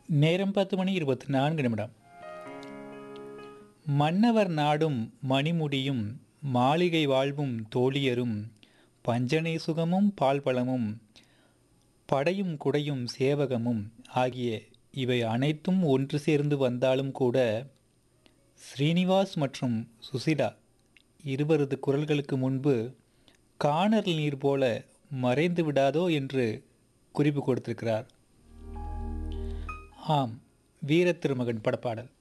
நேரம் பத்து மணி இருபத்தி நான்கு நிமிடம் மன்னவர் நாடும் மணிமுடியும் மாளிகை வாழ்வும் தோழியரும் பஞ்சனை சுகமும் பால்பழமும் படையும் குடையும் சேவகமும் ஆகிய இவை அனைத்தும் ஒன்று சேர்ந்து வந்தாலும் கூட ஸ்ரீனிவாஸ் மற்றும் சுசிலா இருவரது குரல்களுக்கு முன்பு காணல் நீர் போல மறைந்து விடாதோ என்று குறிப்பு கொடுத்திருக்கிறார் ஆம் வீர திருமகன் படப்பாடல்